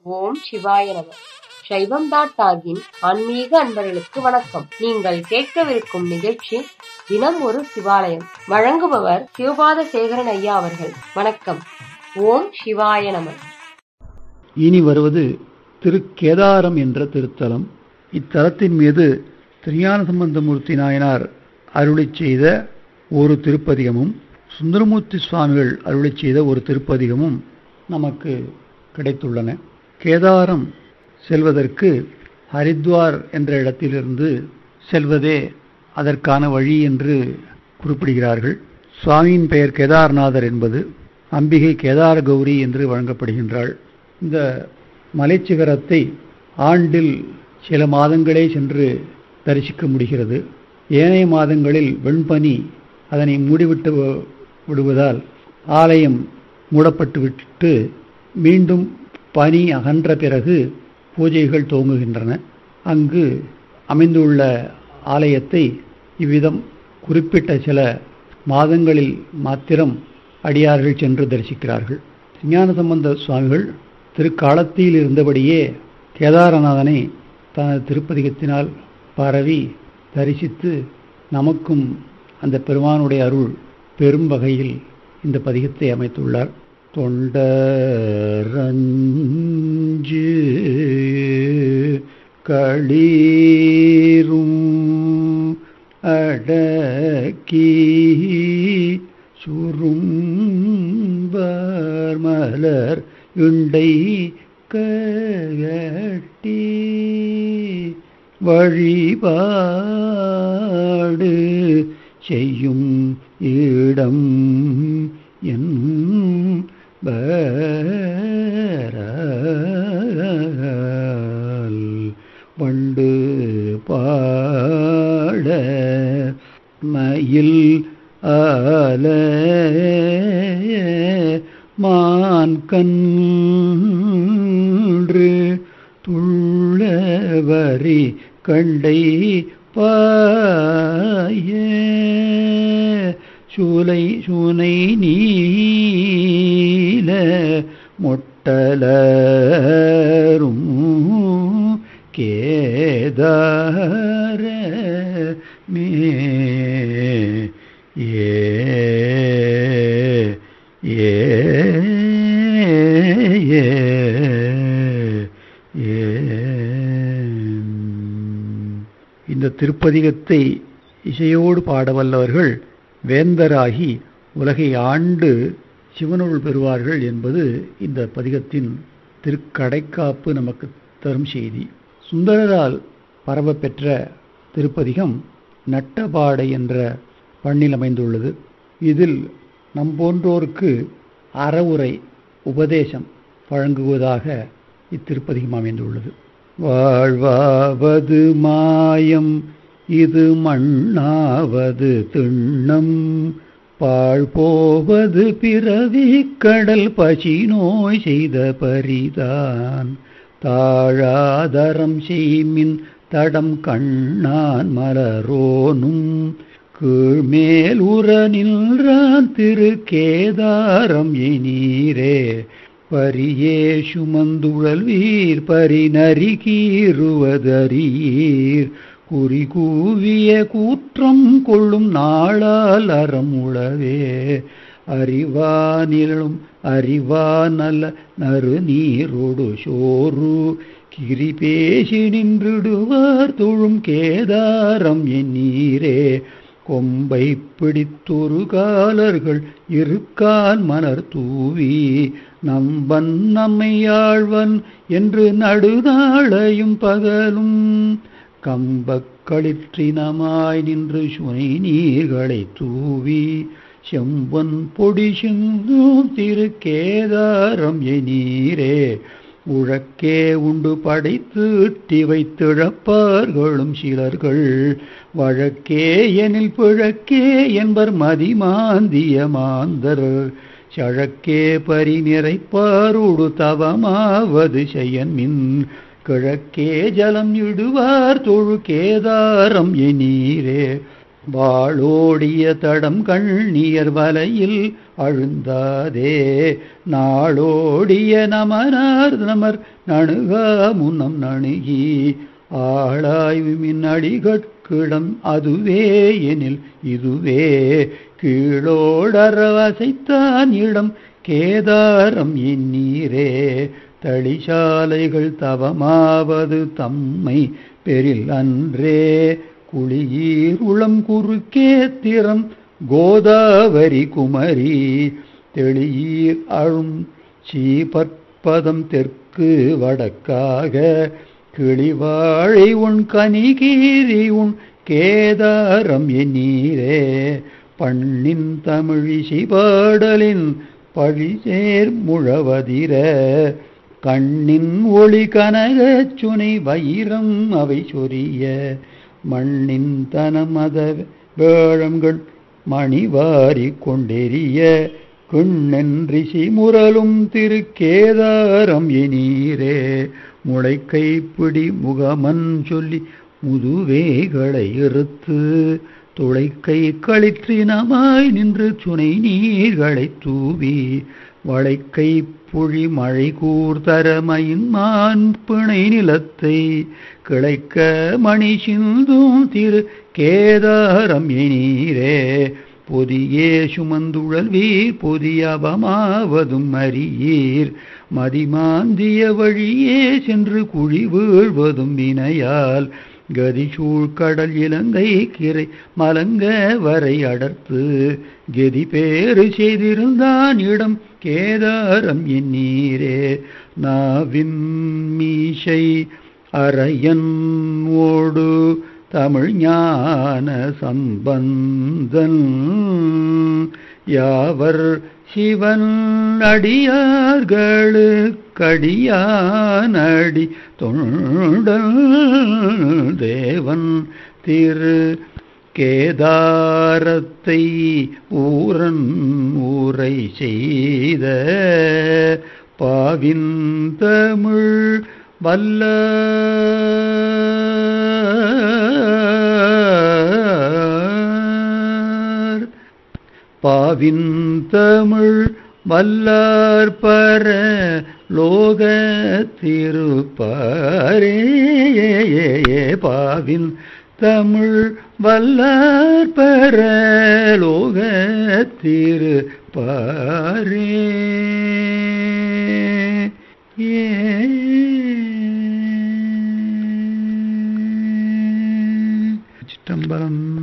ஓம் சிவாய நம சைவம் டாட் டாகின் ஆன்மீக அன்பர்களுக்கு வணக்கம் நீங்கள் கேட்கவிருக்கும் நிகழ்ச்சி தினம் ஒரு சிவாலயம் வழங்குபவர் சிவபாத சேகரன் ஐயா அவர்கள் வணக்கம் ஓம் சிவாய நம இனி வருவது திருக்கேதாரம் என்ற திருத்தலம் இத்தலத்தின் மீது திருஞான சம்பந்தமூர்த்தி நாயனார் அருளிச் செய்த ஒரு திருப்பதிகமும் சுந்தரமூர்த்தி சுவாமிகள் அருளிச் செய்த ஒரு திருப்பதிகமும் நமக்கு கிடைத்துள்ளன கேதாரம் செல்வதற்கு ஹரித்வார் என்ற இடத்திலிருந்து செல்வதே அதற்கான வழி என்று குறிப்பிடுகிறார்கள் சுவாமியின் பெயர் கேதார்நாதர் என்பது அம்பிகை கேதார கௌரி என்று வழங்கப்படுகின்றாள் இந்த மலைச்சிகரத்தை ஆண்டில் சில மாதங்களே சென்று தரிசிக்க முடிகிறது ஏனைய மாதங்களில் வெண்பனி அதனை மூடிவிட்டு வ- விடுவதால் ஆலயம் மூடப்பட்டு விட்டு மீண்டும் பனி அகன்ற பிறகு பூஜைகள் துவங்குகின்றன அங்கு அமைந்துள்ள ஆலயத்தை இவ்விதம் குறிப்பிட்ட சில மாதங்களில் மாத்திரம் அடியார்கள் சென்று தரிசிக்கிறார்கள் ஞான சம்பந்த சுவாமிகள் திருக்காலத்தில் இருந்தபடியே கேதாரநாதனை தனது திருப்பதிகத்தினால் பரவி தரிசித்து நமக்கும் அந்த பெருமானுடைய அருள் பெரும் வகையில் இந்த பதிகத்தை அமைத்துள்ளார் தொண்டரஞ்சு களீரும் அடக்கி சுரும்பார் மலர் உண்டை கட்டி வழிபாடு செய்யும் இடம் என் பரல் வண்டு பாட மயில் ஆல மான் கன்று துள்ளவரி கண்டை பாய சூலை சூனை நீல மொட்டலரும் கேதார மே ஏ ஏ ஏ ஏ இந்த திருப்பதிகத்தை இசையோடு பாடவல்லவர்கள் வேந்தராகி உலகை ஆண்டு சிவனுள் பெறுவார்கள் என்பது இந்த பதிகத்தின் திருக்கடைக்காப்பு நமக்கு தரும் செய்தி சுந்தரரால் பரவ பெற்ற திருப்பதிகம் நட்டபாடை என்ற பண்ணில் அமைந்துள்ளது இதில் நம் போன்றோருக்கு அறவுரை உபதேசம் வழங்குவதாக இத்திருப்பதிகம் அமைந்துள்ளது வாழ்வாவது மாயம் இது மண்ணாவது திண்ணம் பாழ் போவது பிறவி கடல் பசி நோய் செய்த பரிதான் தாழாதரம் செய்மின் தடம் கண்ணான் மலரோனும் கீழ்மேல் உற நின்றான் திரு கேதாரம் எனீரே பரியே சுமந்துழல் வீர் பரிநரி கீறுவதறீர் குறி கூவிய கூற்றம் கொள்ளும் நாளால் அறம் உளவே அறிவானிலும் அறிவா நல்ல நறு நீரோடு சோறு கிரி பேசி நின்றுடுவார் தொழும் கேதாரம் என் நீரே கொம்பை பிடித்தொரு காலர்கள் இருக்கால் மலர் தூவி நம்பன் நம்மையாழ்வன் என்று நடுநாளையும் பகலும் கம்பக் களிற்றினமாய் நின்று சுனை நீர்களை தூவி செம்பன் பொடி சிந்தும் திரு கேதாரம் எநீரே உழக்கே உண்டு படைத்து இட்டி வைத்திழப்பார்களும் சிலர்கள் வழக்கே எனில் பிழக்கே என்பர் மதிமாந்திய மாந்தர் சழக்கே பரி நிறைப்பாருடு தவமாவது செய்யன் மின் கிழக்கே ஜலம் இடுவார் தொழு கேதாரம் எநீரே வாளோடிய தடம் கண்ணியர் வலையில் அழுந்தாதே நாளோடிய நமனார் நமர் நணுகா முன்னம் நணுகி ஆளாய்வு மின்னடிகட்கிடம் அதுவே எனில் இதுவே கீழோடரவசைத்தான் இடம் கேதாரம் எண்ணீரே தளிசாலைகள் தவமாவது தம்மை பெரில் அன்றே குளியீர் உளம் குறுக்கே திறம் கோதாவரி குமரி தெளியீர் அழும் சீபற்பதம் தெற்கு வடக்காக கிளிவாழை உன் கனிகீரி உன் கேதாரம் எண்ணீரே பண்ணின் தமிழிசை பாடலின் பழிசேர் முழவதிர கண்ணின் ஒளி கனகச் சுனை வைரம் அவை சொரிய மண்ணின் தனமத வேழங்கள் மணிவாரி கொண்டெறிய கிண்ணென்றிசி முரலும் திருக்கேதாரம் எனீரே முளைக்கை பிடி முகமன் சொல்லி முதுவேகளை இருத்து துளைக்கை களிற்றினமாய் நின்று சுனை நீர்களை தூவி வளைக்கை புழி மழை கூர்தரமையின் மான் பிணை நிலத்தை கிளைக்க மணி சிந்தும் திரு கேதாரம் எனீரே பொதியே சுமந்துழல் வீர் பொதிய அபமாவதும் அறியீர் மதிமாந்திய வழியே சென்று குழி வீழ்வதும் வினையால் கதிசூழ் கடல் இலங்கை கிரை மலங்க வரை அடர்த்து கெதி பேறு செய்திருந்தான் இடம் கேதாரம் எண்ணீரே நாவின் மீசை அரையன் ஓடு தமிழ் ஞான சம்பந்தன் யாவர் சிவன் அடியார்களுக்கடியானடி தொண்டல் தேவன் திரு கேதாரத்தை ஊரன் ஊரை செய்த பாவின் தமிழ் வல்ல பாவின் தமிழ் வல்லார் பர லோக திருப்பாரே பாவின் தமிழ் வல்லார் பர லோக திருப்பாரே ஏ சிற்றம்பலம்